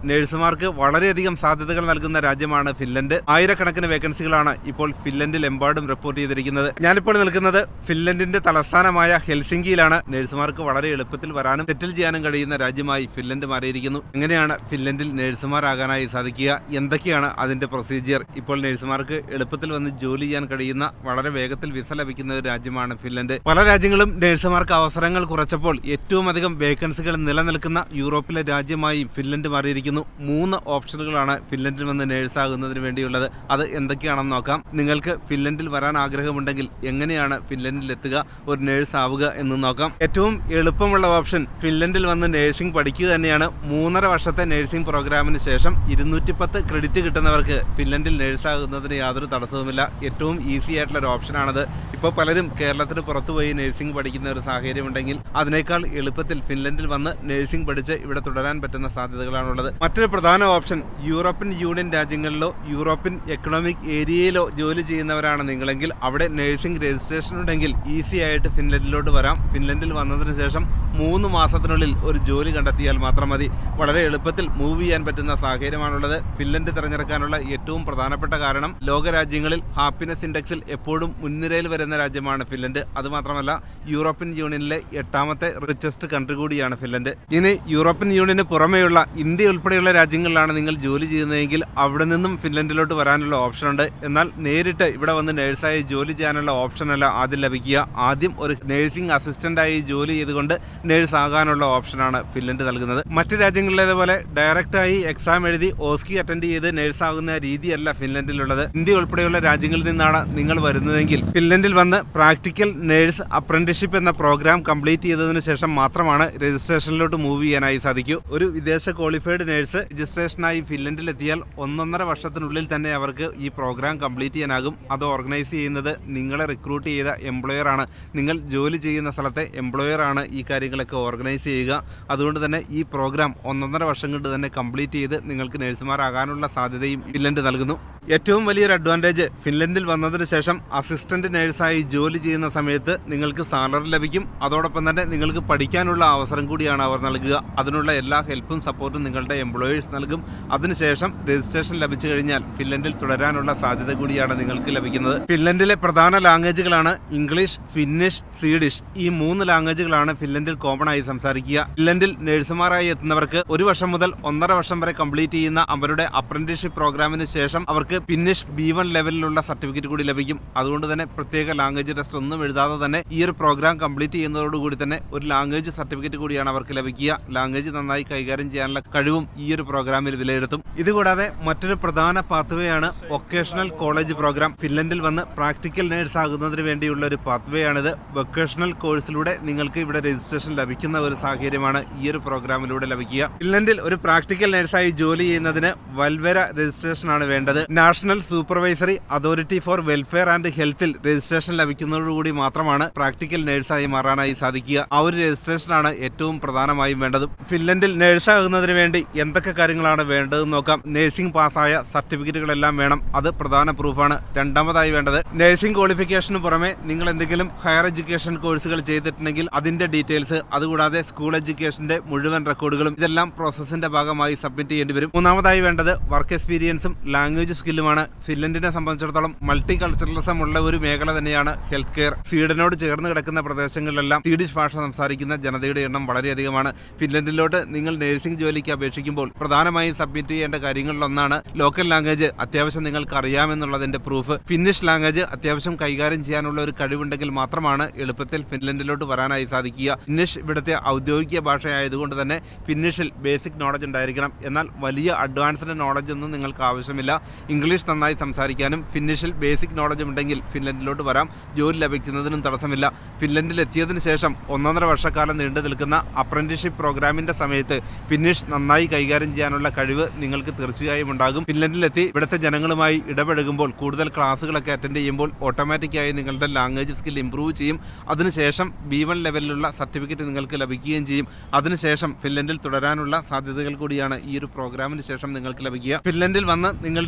നഴ്സുമാർക്ക് വളരെയധികം സാധ്യതകൾ നൽകുന്ന രാജ്യമാണ് ഫിൻലൻഡ് ആയിരക്കണക്കിന് വേക്കൻസികളാണ് ഇപ്പോൾ ഫിൻലൻഡിൽ എമ്പാടും റിപ്പോർട്ട് ചെയ്തിരിക്കുന്നത് ഞാനിപ്പോൾ നിൽക്കുന്നത് ഫിൻലൻഡിന്റെ തലസ്ഥാനമായ ഹെൽസിംഗിയിലാണ് നഴ്സുമാർക്ക് വളരെ എളുപ്പത്തിൽ വരാനും സെറ്റിൽ ചെയ്യാനും കഴിയുന്ന രാജ്യമായി ഫിൻലൻഡ് മാറിയിരിക്കുന്നു എങ്ങനെയാണ് ഫിൻലൻഡിൽ നഴ്സുമാരാകാനായി സാധിക്കുക എന്തൊക്കെയാണ് അതിന്റെ പ്രൊസീജിയർ ഇപ്പോൾ നഴ്സുമാർക്ക് എളുപ്പത്തിൽ വന്ന് ജോലി ചെയ്യാൻ കഴിയുന്ന വളരെ വേഗത്തിൽ വിസ ലഭിക്കുന്ന ഒരു രാജ്യമാണ് ഫിൻലൻഡ് പല രാജ്യങ്ങളും നഴ്സുമാർക്ക് അവസരങ്ങൾ കുറച്ചപ്പോൾ ഏറ്റവും അധികം വേക്കൻസികൾ നിലനിൽക്കുന്ന യൂറോപ്പിലെ രാജ്യമായി ഫിൻലൻഡ് മാറിയിരിക്കുന്നു മൂന്ന് ഓപ്ഷനുകളാണ് ഫിൻലൻഡിൽ വന്ന് നേഴ്സാകുന്നതിന് വേണ്ടിയുള്ളത് അത് എന്തൊക്കെയാണെന്ന് നോക്കാം നിങ്ങൾക്ക് ഫിൻലൻഡിൽ വരാൻ ആഗ്രഹമുണ്ടെങ്കിൽ എങ്ങനെയാണ് ഫിൻലൻഡിൽ എത്തുക ഒരു നേഴ്സ് ആവുക എന്ന് നോക്കാം ഏറ്റവും എളുപ്പമുള്ള ഓപ്ഷൻ ഫിൻലൻഡിൽ വന്ന് നേഴ്സിംഗ് പഠിക്കുക തന്നെയാണ് മൂന്നര വർഷത്തെ നേഴ്സിംഗ് പ്രോഗ്രാമിന് ശേഷം ഇരുന്നൂറ്റി പത്ത് ക്രെഡിറ്റ് കിട്ടുന്നവർക്ക് ഫിൻലൻഡിൽ നേഴ്സാകുന്നതിന് യാതൊരു തടസ്സവുമില്ല ഏറ്റവും ഈസി ആയിട്ടുള്ള ഒരു ഓപ്ഷനാണത് ഇപ്പോൾ പലരും കേരളത്തിന് പുറത്തുപോയി നേഴ്സിംഗ് പഠിക്കുന്ന ഒരു സാഹചര്യം ഉണ്ടെങ്കിൽ അതിനേക്കാൾ എളുപ്പത്തിൽ ഫിൻലൻഡിൽ വന്ന് നേഴ്സിംഗ് പഠിച്ച് ഇവിടെ തുടരാൻ പറ്റുന്ന സാധ്യതകളാണുള്ളത് മറ്റൊരു പ്രധാന ഓപ്ഷൻ യൂറോപ്യൻ യൂണിയൻ രാജ്യങ്ങളിലോ യൂറോപ്യൻ എക്കണോമിക് ഏരിയയിലോ ജോലി ചെയ്യുന്നവരാണ് നിങ്ങളെങ്കിൽ അവിടെ നേഴ്സിംഗ് രജിസ്ട്രേഷൻ ഉണ്ടെങ്കിൽ ഈസി ആയിട്ട് ഫിൻലൻഡിലോട്ട് വരാം ഫിൻലൻഡിൽ വന്നതിന് ശേഷം മൂന്ന് മാസത്തിനുള്ളിൽ ഒരു ജോലി കണ്ടെത്തിയാൽ മാത്രം മതി വളരെ എളുപ്പത്തിൽ മൂവ് ചെയ്യാൻ പറ്റുന്ന സാഹചര്യമാണുള്ളത് ഫിൻലൻഡ് തിരഞ്ഞെടുക്കാനുള്ള ഏറ്റവും പ്രധാനപ്പെട്ട കാരണം ലോകരാജ്യങ്ങളിൽ ഹാപ്പിനെസ് ഇൻഡെക്സിൽ എപ്പോഴും മുൻനിരയിൽ വരുന്ന രാജ്യമാണ് ഫിൻലൻഡ് അതുമാത്രമല്ല യൂറോപ്യൻ യൂണിയനിലെ എട്ടാമത്തെ റിച്ചസ്റ്റ് കൺട്രി കൂടിയാണ് ഫിൻലൻഡ് ഇനി യൂറോപ്യൻ യൂണിയന് പുറമെയുള്ള ഇന്ത്യ ഉൾപ്പെടെയുള്ള രാജ്യങ്ങളിലാണ് നിങ്ങൾ ജോലി ചെയ്യുന്നതെങ്കിൽ അവിടെ നിന്നും ഫിൻലൻഡിലോട്ട് വരാനുള്ള ഓപ്ഷൻ ഉണ്ട് എന്നാൽ നേരിട്ട് ഇവിടെ വന്ന് നഴ്സായി ജോലി ചെയ്യാനുള്ള ഓപ്ഷനല്ല ആദ്യം ലഭിക്കുക ആദ്യം ഒരു നഴ്സിംഗ് അസിസ്റ്റന്റായി ജോലി ചെയ്തുകൊണ്ട് നഴ്സ് ആകാനുള്ള ഓപ്ഷനാണ് ഫിൻലൻഡ് നൽകുന്നത് മറ്റ് രാജ്യങ്ങളിലേതുപോലെ ഡയറക്റ്റായി എക്സാം എഴുതി ഓസ്കി അറ്റൻഡ് ചെയ്ത് നഴ്സ് ആകുന്ന രീതിയല്ല ഫിൻലൻഡിലുള്ളത് ഇന്ത്യ ഉൾപ്പെടെയുള്ള രാജ്യങ്ങളിൽ നിന്നാണ് നിങ്ങൾ വരുന്നതെങ്കിൽ ഫിൻലൻഡിൽ വന്ന് പ്രാക്ടിക്കൽ നേഴ്സ് അപ്രന്റീഷിപ്പ് എന്ന പ്രോഗ്രാം കംപ്ലീറ്റ് ചെയ്തതിനു ശേഷം മാത്രമാണ് രജിസ്ട്രേഷനിലോട്ട് മൂവ് ചെയ്യാനായി സാധിക്കൂ ഒരു വിദേശ ക്വാളിഫൈഡ് നേഴ്സ് രജിസ്ട്രേഷനായി ഫിൻലൻഡിൽ എത്തിയാൽ ഒന്നൊന്നര വർഷത്തിനുള്ളിൽ തന്നെ അവർക്ക് ഈ പ്രോഗ്രാം കംപ്ലീറ്റ് ചെയ്യാനാകും അത് ഓർഗനൈസ് ചെയ്യുന്നത് നിങ്ങളെ റിക്രൂട്ട് ചെയ്ത എംപ്ലോയർ ആണ് നിങ്ങൾ ജോലി ചെയ്യുന്ന സ്ഥലത്തെ എംപ്ലോയർ ആണ് ഈ കാര്യങ്ങളൊക്കെ ഓർഗനൈസ് ചെയ്യുക അതുകൊണ്ട് തന്നെ ഈ പ്രോഗ്രാം ഒന്നൊന്നര വർഷം കൊണ്ട് തന്നെ കംപ്ലീറ്റ് ചെയ്ത് നിങ്ങൾക്ക് നഴ്സുമാരാകാനുള്ള സാധ്യതയും ഫിൻലൻഡ് നൽകുന്നു ഏറ്റവും വലിയൊരു അഡ്വാൻറ്റേജ് ഫിൻലൻഡിൽ വന്നതിന് ശേഷം അസിസ്റ്റന്റ് നേഴ്സായി ജോലി ചെയ്യുന്ന സമയത്ത് നിങ്ങൾക്ക് സാലറി ലഭിക്കും അതോടൊപ്പം തന്നെ നിങ്ങൾക്ക് പഠിക്കാനുള്ള അവസരം കൂടിയാണ് അവർ നൽകുക അതിനുള്ള എല്ലാ ഹെൽപ്പും സപ്പോർട്ടും നിങ്ങളുടെ എംപ്ലോയേഴ്സ് നൽകും അതിനുശേഷം രജിസ്ട്രേഷൻ ലഭിച്ചു കഴിഞ്ഞാൽ ഫിൻലൻഡിൽ തുടരാനുള്ള സാധ്യത കൂടിയാണ് നിങ്ങൾക്ക് ലഭിക്കുന്നത് ഫിൻലൻഡിലെ പ്രധാന ലാംഗ്വേജുകളാണ് ഇംഗ്ലീഷ് ഫിന്നിഷ് സ്വീഡിഷ് ഈ മൂന്ന് ലാംഗ്വേജുകളാണ് ഫിൻലൻഡിൽ കോമൺ ആയി സംസാരിക്കുക ഫിൻലൻഡിൽ നഴ്സുമാരായി എത്തുന്നവർക്ക് ഒരു വർഷം മുതൽ ഒന്നര വർഷം വരെ കംപ്ലീറ്റ് ചെയ്യുന്ന അവരുടെ അപ്രന്റീഷിപ്പ് പ്രോഗ്രാമിന് ശേഷം അവർക്ക് ഫിന്നിഷ് ബി വൺ ലെവലിലുള്ള സർട്ടിഫിക്കറ്റ് കൂടി ലഭിക്കും അതുകൊണ്ട് തന്നെ പ്രത്യേക ലാംഗ്വേജ് ടെസ്റ്റ് ഒന്നും എഴുതാതെ തന്നെ ഈ ഒരു പ്രോഗ്രാം കംപ്ലീറ്റ് ചെയ്യുന്നതോടുകൂടി തന്നെ ഒരു ലാംഗ്വേജ് സർട്ടിഫിക്കറ്റ് കൂടിയാണ് അവർക്ക് ലഭിക്കുക ലാംഗ്വേജ് നന്നായി കൈകാര്യം ചെയ്യാനുള്ള കഴിവും ഈ ഒരു പ്രോഗ്രാമിൽ വിലയിരുത്തും ഇതുകൂടാതെ മറ്റൊരു പ്രധാന പാത്വേ ആണ് വൊക്കേഷണൽ കോളേജ് പ്രോഗ്രാം ഫിൻലൻഡിൽ വന്ന് പ്രാക്ടിക്കൽ നേഴ്സ് ആകുന്നതിന് വേണ്ടിയുള്ള ഒരു പാത്വേ ആണിത് വൊക്കേഷണൽ കോഴ്സിലൂടെ നിങ്ങൾക്ക് ഇവിടെ രജിസ്ട്രേഷൻ ലഭിക്കുന്ന ഒരു സാഹചര്യമാണ് ഈ ഒരു പ്രോഗ്രാമിലൂടെ ലഭിക്കുക ഫിൻലൻഡിൽ ഒരു പ്രാക്ടിക്കൽ നേഴ്സായി ജോലി ചെയ്യുന്നതിന് വൽവര രജിസ്ട്രേഷൻ ആണ് വേണ്ടത് national supervisory authority for welfare and ഹെൽത്തിൽ രജിസ്ട്രേഷൻ ലഭിക്കുന്നതോടുകൂടി മാത്രമാണ് പ്രാക്ടിക്കൽ നേഴ്സായി മാറാനായി സാധിക്കുക ആ ഒരു രജിസ്ട്രേഷൻ ആണ് ഏറ്റവും പ്രധാനമായും വേണ്ടത് ഫിൻലൻഡിൽ നേഴ്സാകുന്നതിന് വേണ്ടി എന്തൊക്കെ കാര്യങ്ങളാണ് വേണ്ടതെന്ന് നോക്കാം നഴ്സിംഗ് പാസ്സായ സർട്ടിഫിക്കറ്റുകളെല്ലാം വേണം അത് പ്രധാന പ്രൂഫാണ് രണ്ടാമതായി വേണ്ടത് നഴ്സിംഗ് ക്വാളിഫിക്കേഷന് പുറമെ നിങ്ങൾ എന്തെങ്കിലും ഹയർ എഡ്യൂക്കേഷൻ കോഴ്സുകൾ ചെയ്തിട്ടുണ്ടെങ്കിൽ അതിന്റെ ഡീറ്റെയിൽസ് അതുകൂടാതെ സ്കൂൾ എഡ്യൂക്കേഷന്റെ മുഴുവൻ റെക്കോർഡുകളും ഇതെല്ലാം പ്രോസസ്സിന്റെ ഭാഗമായി സബ്മിറ്റ് ചെയ്യേണ്ടി വരും മൂന്നാമതായി വേണ്ടത് വർക്ക് എക്സ്പീരിയൻസും ലാംഗ്വേജ് സ്കില്ലുമാണ് ഫിൻലൻഡിനെ സംബന്ധിച്ചിടത്തോളം മൾട്ടി കൾച്ചറലിസം ഉള്ള ഒരു മേഖല തന്നെയാണ് ഹെൽത്ത് കെയർ സ്വീഡനോട് ചേർന്ന് കിടക്കുന്ന പ്രദേശങ്ങളിലെല്ലാം സ്വീഡിഷ് ഭാഷ സംസാരിക്കുന്ന ജനതയുടെ എണ്ണം വളരെയധികമാണ് ഫിൻലൻഡിലോട്ട് നിങ്ങൾ നഴ്സിംഗ് ജോലിക്ക് അപേക്ഷിക്കുമ്പോൾ പ്രധാനമായും സബ്മിറ്റ് ചെയ്യേണ്ട കാര്യങ്ങളിലൊന്നാണ് ലോക്കൽ ലാംഗ്വേജ് അത്യാവശ്യം നിങ്ങൾക്ക് അറിയാമെന്നുള്ളതിന്റെ പ്രൂഫ് ഫിന്നിഷ് ലാംഗ്വേജ് അത്യാവശ്യം കൈകാര്യം ചെയ്യാനുള്ള ഒരു കഴിവുണ്ടെങ്കിൽ മാത്രമാണ് എളുപ്പത്തിൽ ഫിൻലൻഡിലോട്ട് വരാനായി സാധിക്കുക ഫിന്നിഷ് ഇവിടുത്തെ ഔദ്യോഗിക ഭാഷയായതുകൊണ്ട് തന്നെ ഫിന്നിഷിൽ ബേസിക് നോളജ് ഉണ്ടായിരിക്കണം എന്നാൽ വലിയ അഡ്വാൻസ്ഡ് നോളജ് ഒന്നും നിങ്ങൾക്ക് ആവശ്യമില്ല ഇംഗ്ലീഷ് നന്നായി സംസാരിക്കാനും ഫിന്നിഷിൽ ബേസിക് നോളജ് ഉണ്ടെങ്കിൽ ഫിൻലൻഡിലോട്ട് വരാം ജോലി ലഭിക്കുന്നതിനും തടസ്സമില്ല ഫിൻലൻഡിൽ എത്തിയതിനു ശേഷം ഒന്നൊന്നര വർഷക്കാലം നീണ്ടു നിൽക്കുന്ന അപ്രന്റീഷിപ്പ് പ്രോഗ്രാമിന്റെ സമയത്ത് ഫിന്നിഷ് നന്നായി കൈകാര്യം ചെയ്യാനുള്ള കഴിവ് നിങ്ങൾക്ക് തീർച്ചയായും ഉണ്ടാകും ഫിൻലൻഡിലെത്തി ഇവിടുത്തെ ജനങ്ങളുമായി ഇടപഴകുമ്പോൾ കൂടുതൽ ക്ലാസ്സുകളൊക്കെ അറ്റൻഡ് ചെയ്യുമ്പോൾ ഓട്ടോമാറ്റിക്കായി നിങ്ങളുടെ ലാംഗ്വേജ് സ്കിൽ ഇംപ്രൂവ് ചെയ്യും അതിനുശേഷം ബി വൺ ലെവലിലുള്ള സർട്ടിഫിക്കറ്റ് നിങ്ങൾക്ക് ലഭിക്കുകയും ചെയ്യും അതിനുശേഷം ഫിൻലൻഡിൽ തുടരാനുള്ള സാധ്യതകൾ കൂടിയാണ് ഈ ഒരു പ്രോഗ്രാമിന് ശേഷം നിങ്ങൾക്ക് ലഭിക്കുക ഫിൻലൻഡിൽ വന്ന് നിങ്ങളുടെ അപ്രന്റീസ്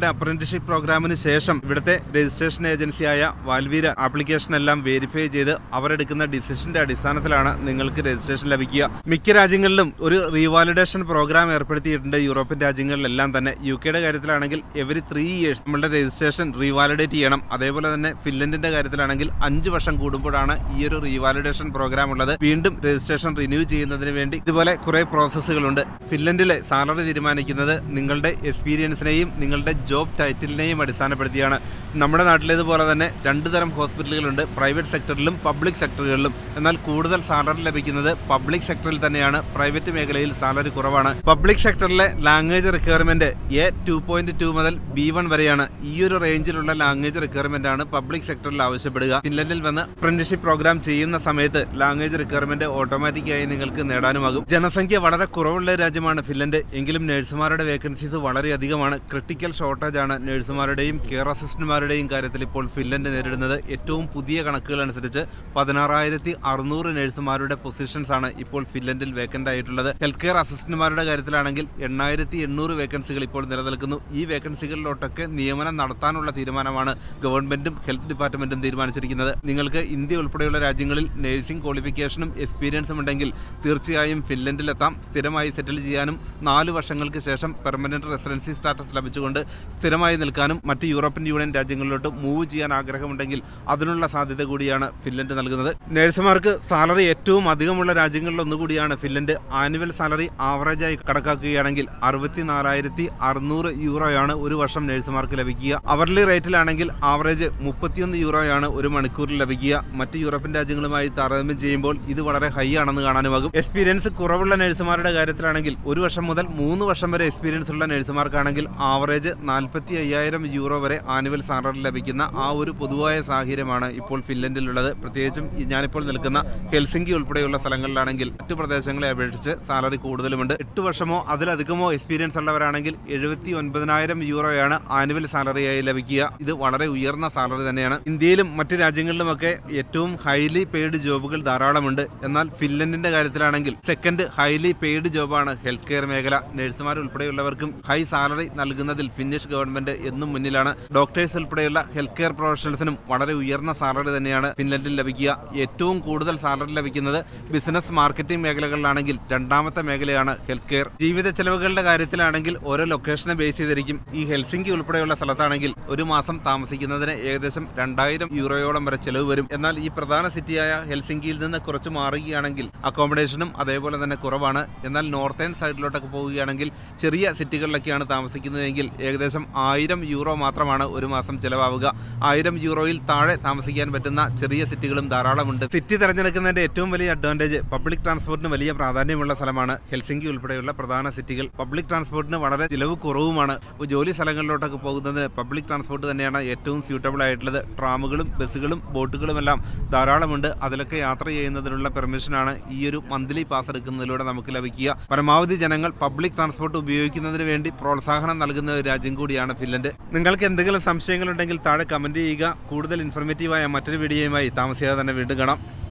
അപ്രന്റീഷിപ്പ് പ്രോഗ്രാമിന് ശേഷം ഇവിടുത്തെ രജിസ്ട്രേഷൻ ഏജൻസിയായ വാൽവീര ആപ്ലിക്കേഷൻ എല്ലാം വെരിഫൈ ചെയ്ത് അവരെടുക്കുന്ന ഡിസിഷന്റെ അടിസ്ഥാനത്തിലാണ് നിങ്ങൾക്ക് രജിസ്ട്രേഷൻ ലഭിക്കുക മിക്ക രാജ്യങ്ങളിലും ഒരു റീവാലിഡേഷൻ പ്രോഗ്രാം ഏർപ്പെടുത്തിയിട്ടുണ്ട് യൂറോപ്യൻ രാജ്യങ്ങളിലെല്ലാം തന്നെ യു കെയുടെ കാര്യത്തിലാണെങ്കിൽ എവറി ത്രീ ഇയേഴ്സ് നമ്മളുടെ രജിസ്ട്രേഷൻ റീവാലിഡേറ്റ് ചെയ്യണം അതേപോലെ തന്നെ ഫിൻലൻഡിന്റെ കാര്യത്തിലാണെങ്കിൽ അഞ്ച് വർഷം കൂടുമ്പോഴാണ് ഈ ഒരു റീവാലിഡേഷൻ പ്രോഗ്രാം ഉള്ളത് വീണ്ടും രജിസ്ട്രേഷൻ റിന്യൂ ചെയ്യുന്നതിന് വേണ്ടി ഇതുപോലെ കുറെ പ്രോസസ്സുകളുണ്ട് ഫിൻലൻഡിലെ സാലറി തീരുമാനിക്കുന്നത് നിങ്ങളുടെ എക്സ്പീരിയൻസിനെയും നിങ്ങളുടെ ജോബ് ടൈറ്റിലിനെയും അടിസ്ഥാനപ്പെടുത്തിയാണ് നമ്മുടെ നാട്ടിലേതുപോലെ തന്നെ രണ്ട് തരം ഹോസ്പിറ്റലുകളുണ്ട് പ്രൈവറ്റ് സെക്ടറിലും പബ്ലിക് സെക്ടറുകളിലും എന്നാൽ കൂടുതൽ സാലറി ലഭിക്കുന്നത് പബ്ലിക് സെക്ടറിൽ തന്നെയാണ് പ്രൈവറ്റ് മേഖലയിൽ സാലറി കുറവാണ് പബ്ലിക് സെക്ടറിലെ language requirement A two point two മുതൽ ബി വൺ വരെയാണ് ഈ ഒരു റേഞ്ചിലുള്ള ലാംഗ്വേജ് റിക്വയർമെന്റ് ആണ് പബ്ലിക് സെക്ടറിൽ ആവശ്യപ്പെടുക ഫിൻലൻഡിൽ വന്ന് അപ്രന്റീഷിപ്പ് പ്രോഗ്രാം ചെയ്യുന്ന സമയത്ത് ലാംഗ്വേജ് റിക്വയർമെന്റ് ഓട്ടോമാറ്റിക്കായി നിങ്ങൾക്ക് നേടാനുമാകും ജനസംഖ്യ വളരെ കുറവുള്ള രാജ്യമാണ് ഫിൻലൻഡ് എങ്കിലും നഴ്സുമാരുടെ വേക്കൻസീസ് വളരെയധികമാണ് ക്രിട്ടിക്കൽ ഷോർട്ടേജ് ആണ് നഴ്സുമാരുടെയും കെയർ അസിസ്റ്റന്റുമാരുടെയും കാര്യത്തിൽ ഇപ്പോൾ ഫിൻലൻഡ് നേരിടുന്നത് ഏറ്റവും പുതിയ കണക്കുകൾ അനുസരിച്ച് പതിനാറായിരത്തി അറുന്നൂറ് നഴ്സുമാരുടെ പൊസിഷൻസ് ആണ് ഇപ്പോൾ ഫിൻലൻഡിൽ വേക്കന്റ് ആയിട്ടുള്ളത് ഹെൽത്ത് കെയർ അസിസ്റ്റന്റുമാരുടെ കാര്യത്തിലാണെങ്കിൽ എണ്ണായിരത്തി എണ്ണൂറ് വേക്കൻസികൾ ഇപ്പോൾ നിലനിൽക്കുന്നു ഈ വേക്കൻസികളിലോട്ടൊക്കെ നിയമനം നടത്താനുള്ള തീരുമാനമാണ് ഗവൺമെന്റും ഹെൽത്ത് ഡിപ്പാർട്ട്മെന്റും തീരുമാനിച്ചിരിക്കുന്നത് നിങ്ങൾക്ക് ഇന്ത്യ ഉൾപ്പെടെയുള്ള രാജ്യങ്ങളിൽ നഴ്സിംഗ് ക്വാളിഫിക്കേഷനും എക്സ്പീരിയൻസും ഉണ്ടെങ്കിൽ തീർച്ചയായും ഫിൻലൻഡിലെത്താം സ്ഥിരമായി സെറ്റിൽ ചെയ്യാനും നാല് വർഷങ്ങൾക്ക് ശേഷം പെർമനന്റ് റെസിഡൻസി സ്റ്റാറ്റസ് ലഭിച്ചുകൊണ്ട് സ്ഥിരമായി നിൽക്കാനും മറ്റ് യൂറോപ്യൻ യൂണിയൻ രാജ്യങ്ങളിലോട്ട് മൂവ് ചെയ്യാൻ ആഗ്രഹമുണ്ടെങ്കിൽ അതിനുള്ള സാധ്യത കൂടിയാണ് ഫിൻലൻഡ് നൽകുന്നത് നഴ്സുമാർക്ക് സാലറി ഏറ്റവും അധികമുള്ള രാജ്യങ്ങളിൽ ഒന്നുകൂടിയാണ് ഫിൻലൻഡ് ആനുവൽ സാലറി ആവറേജായി കണക്കാക്കുകയാണെങ്കിൽ അറുപത്തിനാലായിരത്തി അറുന്നൂറ് യൂറോയാണ് ഒരു വർഷം നഴ്സുമാർക്ക് ലഭിക്കുക അവർലി റേറ്റിലാണെങ്കിൽ ആവറേജ് മുപ്പത്തിയൊന്ന് യൂറോയാണ് ഒരു മണിക്കൂറിൽ ലഭിക്കുക മറ്റ് യൂറോപ്യൻ രാജ്യങ്ങളുമായി താരതമ്യം ചെയ്യുമ്പോൾ ഇത് വളരെ ഹൈ ആണെന്ന് കാണാനുമാകും എക്സ്പീരിയൻസ് കുറവുള്ള നഴ്സുമാരുടെ കാര്യത്തിലാണെങ്കിൽ ഒരു വർഷം മുതൽ മൂന്ന് വർഷം വരെ എക്സ്പീരിയൻസ് ഉള്ള നഴ്സുമാർക്കാണെങ്കിൽ ആവറേജ് നാൽപ്പത്തി അയ്യായിരം യൂറോ വരെ ആനുവൽ സാലറി ലഭിക്കുന്ന ആ ഒരു പൊതുവായ സാഹചര്യമാണ് ഇപ്പോൾ ഫിൻലൻഡിലുള്ളത് പ്രത്യേകിച്ചും ഈ ഞാനിപ്പോൾ നിൽക്കുന്ന ഹെൽസിംഗി ഉൾപ്പെടെയുള്ള സ്ഥലങ്ങളിലാണെങ്കിൽ മറ്റു പ്രദേശങ്ങളെ അപേക്ഷിച്ച് സാലറി കൂടുതലുമുണ്ട് എട്ട് വർഷമോ അതിലധികമോ എക്സ്പീരിയൻസ് ഉള്ളവരാണെങ്കിൽ എഴുപത്തി ഒൻപതിനായിരം യൂറോയാണ് ആനുവൽ സാലറിയായി ലഭിക്കുക ഇത് വളരെ ഉയർന്ന സാലറി തന്നെയാണ് ഇന്ത്യയിലും മറ്റ് രാജ്യങ്ങളിലുമൊക്കെ ഏറ്റവും ഹൈലി പെയ്ഡ് ജോബുകൾ ധാരാളമുണ്ട് എന്നാൽ ഫിൻലൻഡിന്റെ കാര്യത്തിലാണെങ്കിൽ സെക്കൻഡ് ഹൈലി പെയ്ഡ് ജോബാണ് ഹെൽത്ത് കെയർ മേഖല നഴ്സുമാർ ഉൾപ്പെടെയുള്ളവർക്കും ഹൈ സാലറി നൽകുന്നതിൽ ഫിന്നിഷ് ഗവൺമെന്റ് എന്നും മുന്നിലാണ് ഡോക്ടേഴ്സ് ഉൾപ്പെടെയുള്ള ഹെൽത്ത് കെയർ പ്രൊഫഷണൽസിനും വളരെ ഉയർന്ന സാലറി തന്നെയാണ് ഫിൻലൻഡിൽ ലഭിക്കുക ഏറ്റവും കൂടുതൽ സാലറി ലഭിക്കുന്നത് ബിസിനസ് മാർക്കറ്റിംഗ് മേഖലകളിലാണെങ്കിൽ രണ്ടാമത്തെ മേഖലയാണ് ഹെൽത്ത് കെയർ ജീവിത ചെലവുകളുടെ കാര്യത്തിലാണെങ്കിൽ ഓരോ ലൊക്കേഷനെ ബേസ് ചെയ്തിരിക്കും ഈ ഹെൽസിംഗി ഉൾപ്പെടെയുള്ള സ്ഥലത്താണെങ്കിൽ ഒരു മാസം താമസിക്കുന്നതിന് ഏകദേശം രണ്ടായിരം യൂറോയോളം വരെ ചെലവ് വരും എന്നാൽ ഈ പ്രധാന സിറ്റിയായ ഹെൽസിംഗിയിൽ നിന്ന് കുറച്ച് മാറുകയാണെങ്കിൽ അക്കോമഡേഷനും അതേപോലെ തന്നെ കുറവാണ് എന്നാൽ നോർത്തേൺ സൈഡിലോട്ടൊക്കെ പോവുകയാണെങ്കിൽ ചെറിയ സിറ്റികളിലൊക്കെയാണ് താമസിക്കുന്നതെങ്കിൽ ഏകദേശം ആയിരം യൂറോ മാത്രമാണ് ഒരു മാസം ചെലവാവുക ആയിരം യൂറോയിൽ താഴെ താമസിക്കാൻ പറ്റുന്ന ചെറിയ സിറ്റികളും ധാരാളമുണ്ട് സിറ്റി തിരഞ്ഞെടുക്കുന്നതിന്റെ ഏറ്റവും വലിയ അഡ്വാൻറ്റേജ് പബ്ലിക് ട്രാൻസ്പോർട്ടിന് വലിയ പ്രാധാന്യമുള്ള സ്ഥലമാണ് ഹെൽസിംഗി ഉൾപ്പെടെയുള്ള പ്രധാന സിറ്റികൾ പബ്ലിക് ട്രാൻസ്പോർട്ടിന് വളരെ ചിലവ് കുറവുമാണ് ഇപ്പോൾ ജോലി സ്ഥലങ്ങളിലോട്ടൊക്കെ പോകുന്നതിന് പബ്ലിക് ട്രാൻസ്പോർട്ട് തന്നെയാണ് ഏറ്റവും സ്യൂട്ടബിൾ ആയിട്ടുള്ളത് ട്രാമുകളും ബസ്സുകളും ബോട്ടുകളും എല്ലാം ധാരാളമുണ്ട് അതിലൊക്കെ യാത്ര ചെയ്യുന്നതിനുള്ള പെർമിഷനാണ് ഈ ഒരു മന്ത്ലി പാസ് എടുക്കുന്നതിലൂടെ നമുക്ക് ലഭിക്കുക പരമാവധി ജനങ്ങൾ പബ്ലിക് ട്രാൻസ്പോർട്ട് ഉപയോഗിക്കുന്നതിന് വേണ്ടി പ്രോത്സാഹനം നൽകുന്ന ഒരു രാജ്യം കൂടിയാണ് ഫിൻലൻഡ് നിങ്ങൾക്ക് എന്തെങ്കിലും സംശയങ്ങളുണ്ടെങ്കിൽ താഴെ കമന്റ് ചെയ്യുക കൂടുതൽ ഇൻഫർമേറ്റീവായ മറ്റൊരു വീഡിയോയുമായി താമസിയാതെ തന്നെ വീണ്ടും കാണാം